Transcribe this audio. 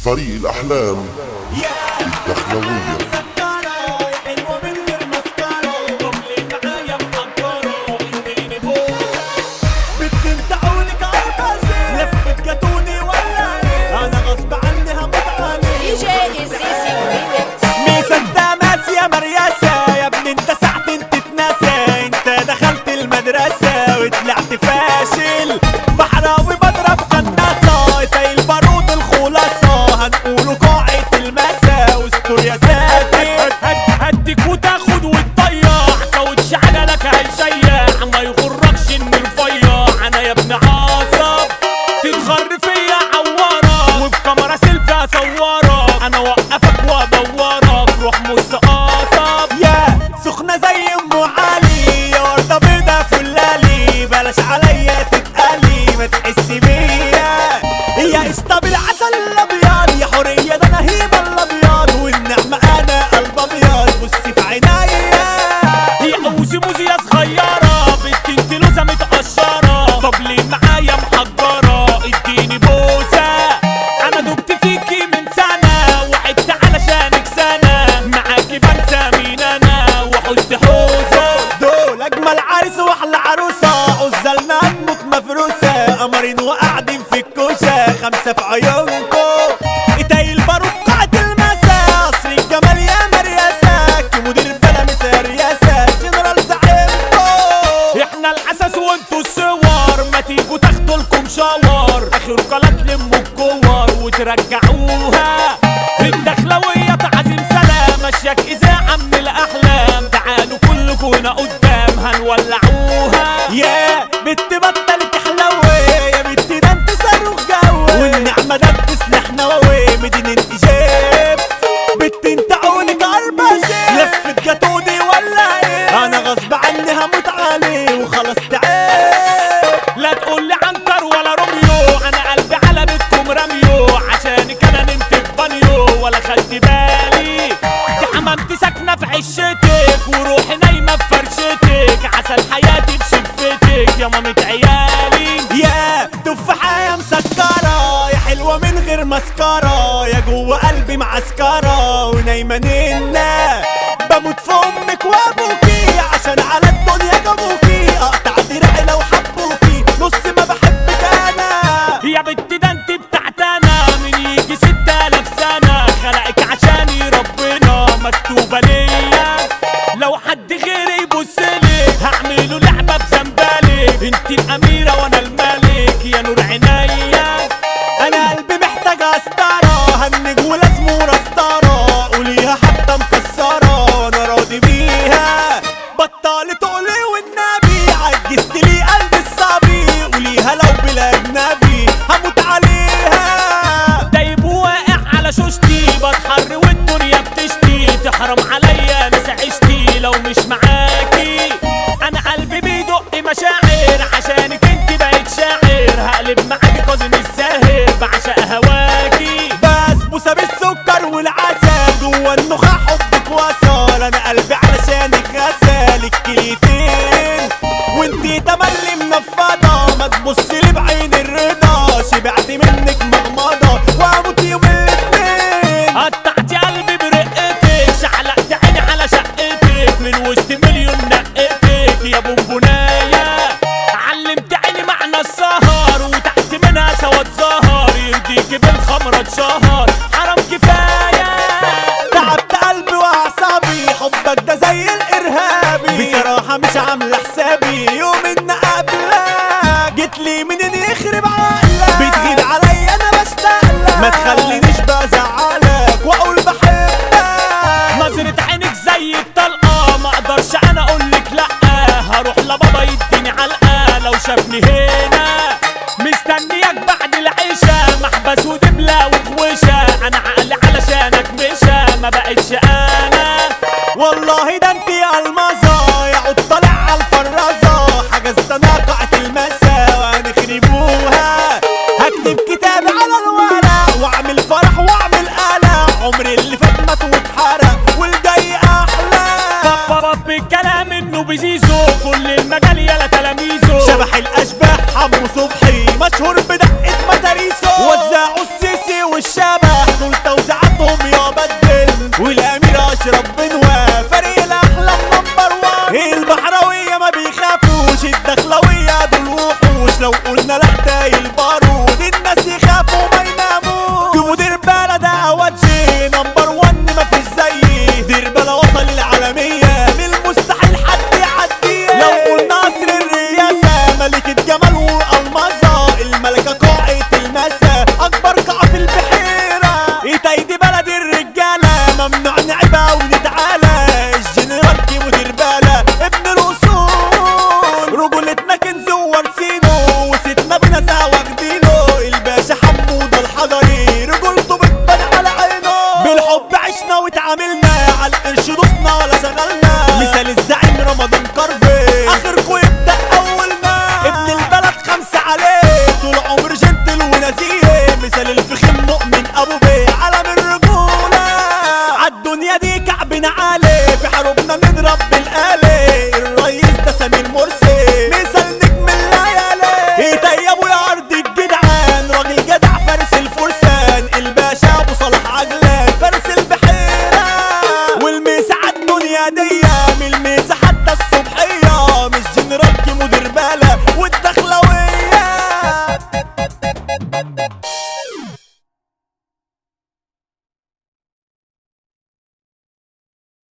فريق الأحلام الدخلوية دي جي السيسي ريميكس يا مرياسة يا ابني انت ساعة انت تتناسى انت دخلت المدرسة وطلعت فاشل بحراوي بضرب قناصة تاي البارود الخلاصة هنقوله قاعة المسا واستر يا ساتر هد- هديك وتاخد وتضيع كاوتش عجلك هيسيح ما يغركش اني رفيع انا يا ابن عاصب تتغر فيا عورك وبكاميرا سيلفي اصورك انا اوقفك وادورك روح مستقصب يا سخنة زي ام علي يا وردة بيضة فلالي بلاش عليا تتقلي ما تحسي بيا يا اسطى العسل الابيض يا حورية ده انا هيبة الابيض والنعمة انا قلب ابيض بصي في عينيا هي اوزي موزي يا صغيرة بنت انت لوزة متقشرة طب ليه معايا محجرة اديني بوسة انا دبت فيكي من سنة وعدت علشانك سنة معاكي بنسى مين انا وحزت حوسة دول اجمل عريس واحلى عروسة عزلنا امك مفروسة قمرين وقاعدين في الكوشة خمسة في عيونكو ايتاي البارود قاعة المسا قصر الجمال يا مرياسة كي مدير بلا مسا رياسة جنرال زعيمكو احنا الاساس وانتوا الصور ما تيجوا تاخدوا لكم شاور اخر قلات لموا الكور وترجعوها الدخلوية تعزيم سلام ماشيك اذاعة من الاحلام تعالوا كلكم هنا قدام هنولعوها يا بنت بطل تحلوي يا بنت ده انت صاروخ جوي والنعمة ده بتسلح نووي مدينة ايجاب بنت انت عونك عربشة لفت جاتودي ولا ايه انا غصب عني هموت عليه وخلاص تعال لا تقول لي عنتر ولا روميو انا قلبي على بيتكم رميو عشانك انا نمت في بانيو ولا خدت بالي دي حمامتي ساكنه في عشتك وروحي نايمه في فرشتك عسل حياتي بشفتك يا مامة عيالي يا تفاحة يا مسكرة يا حلوة من غير مسكرة يا جوه قلبي معسكرة ونايمة ننا بموت في امك وابوكي عشان على الدنيا جابوكي اقطع دراعي لو حبوكي نص ما بحبك انا يا بنت ده انت بتاعت انا من يجي ستة الاف سنة خلقك عشاني ربنا مكتوبة ليا لو حد غيري يبصلك هعمله لعبة بزنبالك انت الاميرة وانا الملك يا نور عينيا انا قلبي محتاج استارة هنج ولازم ورستارة قوليها حتى مكسرة وانا راضي بيها بطلت تقولي والنبي عجزت لي قلب الصبي قوليها لو بلا اجنبي هموت عليها دايب واقع على شوشتي بتحر والدنيا بتشتي تحرم عليا ناس عشتي لو مش معاكي انا قلبي بيدق مشاعر عشانك انت بقيت شاعر هقلب معاكي كاظم الزاهر بعشق هواكي بسبوسه بالسكر والعسل جوه النخاع حبك وصل انا قلبي علشانك غسل الكليتين وانتي تملي منفضه ما تبصلي بعين الرضا شبعت منك مغمضه واموت يوم الاتنين قطعتي قلبي برقتك شعلقت عيني على شقتك من وسط مليون نقتك يا بونبونايه علمت عيني معنى السهر وتحت منها سواد ظهر يرضيكي بالخمرة اتشهر حرام كفاية تعبت قلبي واعصابي حبك ده زي الارهابي بصراحة مش عاملة حسابي يوم ان قبلك جيت لي منين يخرب عقلك بتغير عليا انا بشتاقلك ما تخلينيش بزعلك واقول بحبك نظرة عينك زي الطلقة ما اقدرش انا اقولك لا هروح لبابا يديني علقة لو شافني هنا مستنيك بعد العشاء محبس ودبلة وخوشة انا عقلي علشانك مشى ما بقتش انا والله ده انت المظة يعود طالع على الفرازة حجزت انا قاعة المسا وهنخربوها هكتب كتاب على الورق واعمل فرح واعمل قلق عمري اللي فات مات واتحرق والجاي احلى بابا بالكلام انه بزيزو كل المجال يلا تلاميذه شبح الاشباح حمو صبحي مشهور بدقة مداريسه وزعوا السيسي والشارع شبح دول توزيعاتهم يا بدل والامير اشرف بنوا فريق الاحلام نمبر وان البحراويه ما بيخافوش الدخلويه دول وحوش لو قلنا لا تاي البارود الناس يخافوا ما يناموش في مدير بلد اهوت جي نمبر وان ما فيش زيه دير بلا وصل العالميه من المستحيل حد يعديه لو قلنا عصر الرياسه ملكه جمال والمظه الملكه قائد المسا اكبر قاع في البحيره ايدي بلد الرجاله ممنوع نعبها ونتعالى